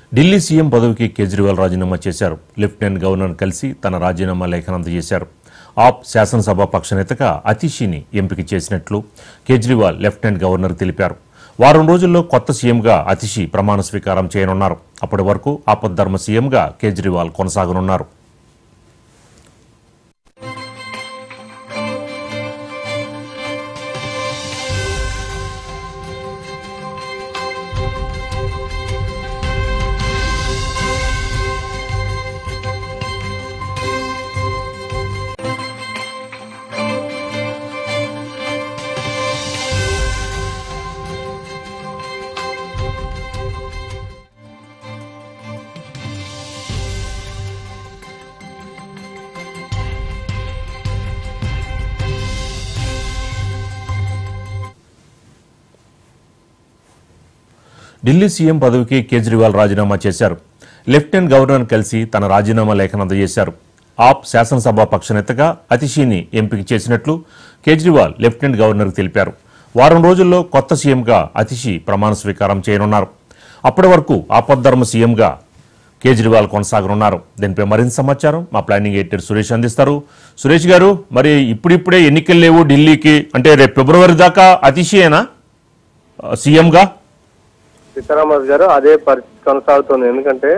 Delhi CM పదవికి కేజ్రీవాల్ రాజీనామా చేశారు లెఫ్టినెంట్ గవర్నర్ కలిసి తన రాజీనామా లేఖను అందజేశారు ఆప్ శాసనసభ పక్షనేతగా అతిషిని ఎంపిక చేసినట్లు కేజ్రీవాల్ లెఫ్టినెంట్ గవర్నర్ తెలిపారు వారం రోజుల్లో కొత్త సీఎంగా అతిషి ప్రమాణ స్వీకారం చేయనున్నారు అప్పటి వరకు ఆపద్ధర్మ సీఎంగా కేజ్రీవాల్ కొనసాగనున్నారు ఢిల్లీ సీఎం పదవికి కేజ్రీవాల్ రాజీనామా చేశారు లెఫ్టినెంట్ గవర్నర్ కలిసి తన రాజీనామా లేఖను అందజేశారు ఆప్ శాసనసభ పక్షనేతగా అతిషిని ఎంపిక చేసినట్లు కేజ్రీవాల్ లెఫ్టినెంట్ గవర్నర్కు తెలిపారు వారం రోజుల్లో కొత్త సీఎంగా అతిషి ప్రమాణ స్వీకారం చేయనున్నారు అప్పటి వరకు ఆపద్ధర్మ సీఎంగా కేజ్రీవాల్ కొనసాగనున్నారు దీనిపై మరింత సమాచారం మా ప్లానింగ్ ఎడిటర్ సురేష్ అందిస్తారు సురేష్ గారు మరి ఇప్పుడిప్పుడే ఎన్నికలు లేవు ఢిల్లీకి అంటే రేపు ఫిబ్రవరి దాకా అతిషియేనా ఆ, సీఎంగా సీతారామరాజు గారు అదే పరిస్థితి కొనసాగుతుంది ఎందుకంటే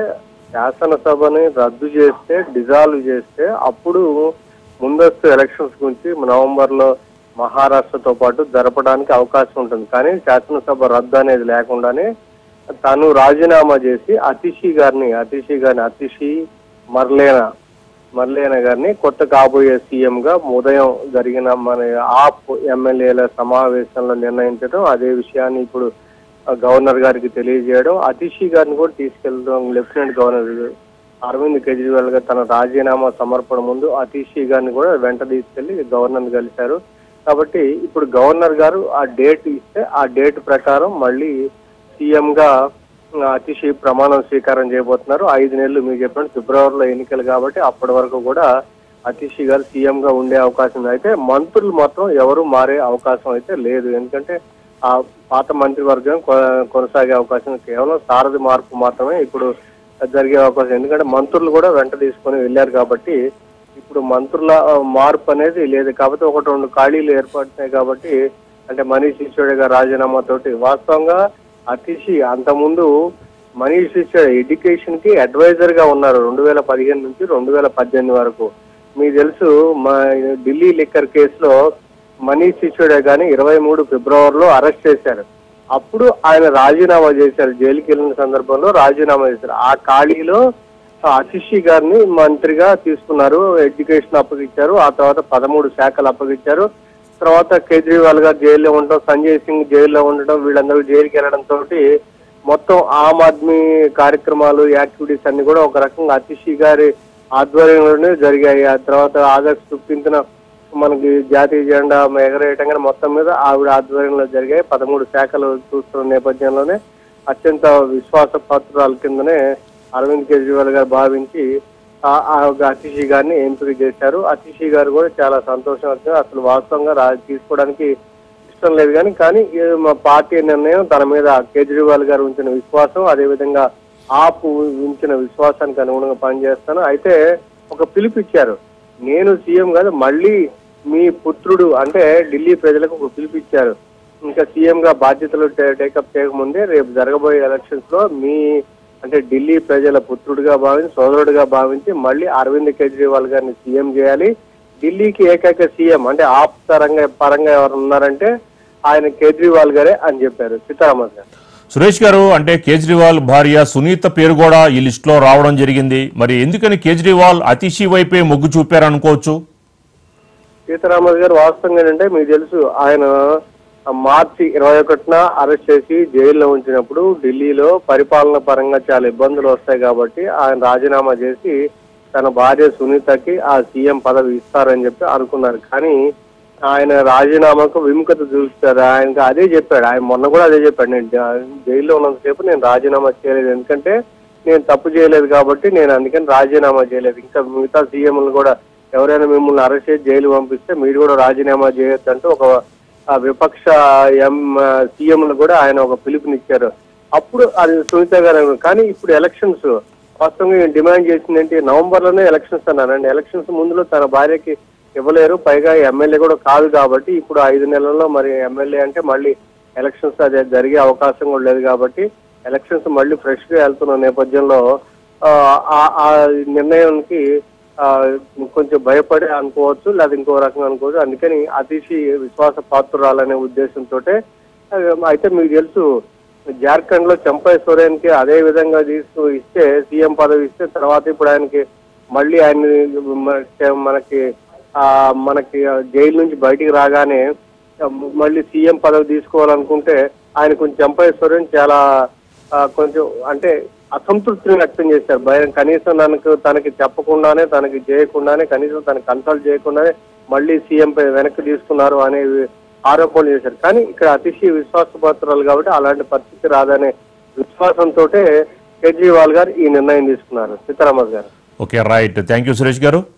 శాసనసభని రద్దు చేస్తే డిజాల్వ్ చేస్తే అప్పుడు ముందస్తు ఎలక్షన్స్ గురించి నవంబర్ లో మహారాష్ట్రతో పాటు జరపడానికి అవకాశం ఉంటుంది కానీ శాసనసభ రద్దు అనేది లేకుండానే తను రాజీనామా చేసి అతిషి గారిని అతిషి గారిని అతిషి మర్లేనా మర్లేనా గారిని కొత్త కాబోయే సీఎం గా ఉదయం జరిగిన మన ఆప్ ఎమ్మెల్యేల సమావేశంలో నిర్ణయించడం అదే విషయాన్ని ఇప్పుడు ఆ, గవర్నర్ గారికి తెలియజేయడం అతిషి గారిని కూడా తీసుకెళ్ళడం లెఫ్టినెంట్ గవర్నర్ అరవింద్ కేజ్రీవాల్ గారు తన రాజీనామా సమర్పణ ముందు అతిషి గారిని కూడా వెంట తీసుకెళ్లి గవర్నర్ కలిశారు కాబట్టి ఇప్పుడు గవర్నర్ గారు ఆ డేట్ ఇస్తే ఆ డేట్ ప్రకారం మళ్ళీ సీఎం గా ఆ, అతిషి ప్రమాణం స్వీకారం చేయబోతున్నారు ఐదు నెలలు మీరు చెప్పినట్టు ఫిబ్రవరిలో ఎన్నికలు కాబట్టి అప్పటి వరకు కూడా అతిషి గారు సీఎం గా ఉండే అవకాశం ఉంది అయితే మంత్రులు మాత్రం ఎవరు మారే అవకాశం అయితే లేదు ఎందుకంటే ఆ పాత మంత్రివర్గం కొ- కొనసాగే అవకాశం ఉంది. కేవలం సారథి మార్పు మాత్రమే ఇప్పుడు జరిగే అవకాశం ఎందుకంటే మంత్రులు కూడా వెంట తీసుకొని వెళ్ళారు కాబట్టి ఇప్పుడు మంత్రుల ఆ, మార్పు అనేది లేదు కాబట్టి ఒకటి రెండు ఖాళీలు ఏర్పడుతున్నాయి కాబట్టి అంటే మనీష్ సిసోడియా గారి రాజీనామా తోటి వాస్తవంగా అతిషి అంతకుముందు మనీష్ సిసోడియా ఎడ్యుకేషన్ కి అడ్వైజర్ గా ఉన్నారు రెండు వేల పదిహేను నుంచి రెండు వేల పద్దెనిమిది వరకు మీకు తెలుసు మా ఢిల్లీ లిక్కర్ కేసులో మనీష్ సిసోడియా గాని ఇరవై మూడు ఫిబ్రవరిలో అరెస్ట్ చేశారు అప్పుడు ఆయన రాజీనామా చేశారు జైలుకి వెళ్ళిన సందర్భంలో రాజీనామా చేశారు ఆ ఖాళీలో అతిషి గారిని మంత్రిగా తీసుకున్నారు ఎడ్యుకేషన్ అప్పగించారు ఆ తర్వాత పదమూడు శాఖలు అప్పగించారు తర్వాత కేజ్రీవాల్ గారు జైల్లో ఉండటం సంజయ్ సింగ్ జైల్లో ఉండడం వీళ్ళందరూ జైలుకి వెళ్ళడం తోటి మొత్తం ఆమ్ ఆద్మీ కార్యక్రమాలు యాక్టివిటీస్ అన్ని కూడా ఒక రకంగా అతిషి గారి ఆధ్వర్యంలోనే జరిగాయి ఆ తర్వాత ఆగస్టు ఫిఫ్టీన్త్ మనకి జాతీయ జెండా ఎగరేయటం కానీ మొత్తం మీద ఆవిడ ఆధ్వర్యంలో జరిగాయి పదమూడు శాఖలు చూస్తున్న నేపథ్యంలోనే అత్యంత విశ్వాస పాత్రాల కిందనే అరవింద్ కేజ్రీవాల్ గారు భావించి ఆ- ఆ ఒక అతిషి గారిని ఎంపిక చేశారు అతిషి గారు కూడా చాలా సంతోషం వచ్చింది అసలు వాస్తవంగా రా తీసుకోవడానికి ఇష్టం లేదు కానీ కానీ ఈ మా పార్టీ నిర్ణయం తన మీద కేజ్రీవాల్ గారు ఉంచిన విశ్వాసం అదేవిధంగా ఆప్ ఉంచిన విశ్వాసానికి అనుగుణంగా పనిచేస్తాను అయితే ఒక పిలుపు ఇచ్చారు నేను సీఎం కాదు మళ్ళీ మీ పుత్రుడు అంటే ఢిల్లీ ప్రజలకు ఒక పిలుపు ఇచ్చారు ఇంకా సీఎం గా బాధ్యతలు టే- టేకప్ చేయకముందే రేపు జరగబోయే ఎలక్షన్స్ లో మీ అంటే ఢిల్లీ ప్రజల పుత్రుడిగా భావించి సోదరుడిగా భావించి మళ్ళీ అరవింద్ కేజ్రీవాల్ గారిని సీఎం చేయాలి ఢిల్లీకి ఏకైక సీఎం అంటే ఆప్ పరంగా పరంగా ఎవరు ఉన్నారంటే ఆయన కేజ్రీవాల్ గారే అని చెప్పారు సీతారామన్ గారు సురేష్ గారు అంటే కేజ్రీవాల్ భార్య సునీత పేరు కూడా ఈ లిస్టులో రావడం జరిగింది మరి ఎందుకని కేజ్రీవాల్ అతిషి వైపే మొగ్గు చూపారనుకోవచ్చు సీతారామన్ గారు వాస్తవంగా ఏంటంటే మీకు తెలుసు ఆయన మార్చి ఇరవై ఒకటిన అరెస్ట్ చేసి జైల్లో ఉంచినప్పుడు ఢిల్లీలో పరిపాలన పరంగా చాలా ఇబ్బందులు వస్తాయి కాబట్టి ఆయన రాజీనామా చేసి తన భార్య సునీతకి ఆ సీఎం పదవి ఇస్తారని చెప్పి అనుకున్నారు కానీ ఆయన రాజీనామాకు విముఖత చూస్తారు ఆయనకి అదే చెప్పాడు ఆయన మొన్న కూడా అదే చెప్పాడు నేను జ- జైల్లో ఉన్నంతసేపు నేను రాజీనామా చేయలేదు ఎందుకంటే నేను తప్పు చేయలేదు కాబట్టి నేను అందుకని రాజీనామా చేయలేదు ఇంకా మిగతా సీఎంలు కూడా ఎవరైనా మిమ్మల్ని అరెస్ట్ చేసి జైలు పంపిస్తే మీరు కూడా రాజీనామా చేయొద్దంటూ ఒక ఆ, విపక్ష ఎం సీఎంలు కూడా ఆయన ఒక పిలుపునిచ్చారు అప్పుడు అది సునీత గారు అన్నారు. కానీ ఇప్పుడు ఎలక్షన్స్ వాస్తవంగా ఈయన డిమాండ్ చేసింది ఏంటి నవంబర్ లోనే ఎలక్షన్స్ అన్నారండి ఎలక్షన్స్ ముందులో తన భార్యకి ఇవ్వలేరు పైగా ఎమ్మెల్యే కూడా కాదు కాబట్టి ఇప్పుడు ఐదు నెలల్లో మరి ఎమ్మెల్యే అంటే మళ్ళీ ఎలక్షన్స్ అది జరిగే అవకాశం కూడా లేదు కాబట్టి ఎలక్షన్స్ మళ్ళీ ఫ్రెష్ గా వెళ్తున్న నేపథ్యంలో ఆ, ఆ- ఆ నిర్ణయానికి ఆ, కొంచెం భయపడి అనుకోవచ్చు లేదా ఇంకో రకంగా అనుకోవచ్చు అందుకని అతిశి విశ్వాస పాత్రురాలనే ఉద్దేశంతో అయితే మీకు తెలుసు జార్ఖండ్ లో చంపై సోరేన్ కి అదే విధంగా తీసుకు ఇస్తే సీఎం పదవి ఇస్తే తర్వాత ఇప్పుడు ఆయనకి మళ్ళీ ఆయన మనకి ఆ మనకి జైలు నుంచి బయటికి రాగానే మళ్ళీ సీఎం పదవి తీసుకోవాలనుకుంటే ఆయన కొంచెం చంపై సోరేన్ చాలా ఆ, కొంచెం అంటే అసంతృప్తిని వ్యక్తం చేశారు భయం కనీసం తనకు తనకి చెప్పకుండానే తనకి చేయకుండానే కనీసం తనకి కన్సల్ట్ చేయకుండానే మళ్ళీ సీఎం పై వెనక్కి తీసుకున్నారు అనే ఆరోపణలు చేశారు కానీ ఇక్కడ అతిశయ విశ్వాసపాత్రాలు కాబట్టి అలాంటి పరిస్థితి రాదనే విశ్వాసంతో కేజ్రీవాల్ గారు ఈ నిర్ణయం తీసుకున్నారు సీతారామస్ గారు okay right thank you Suresh గారు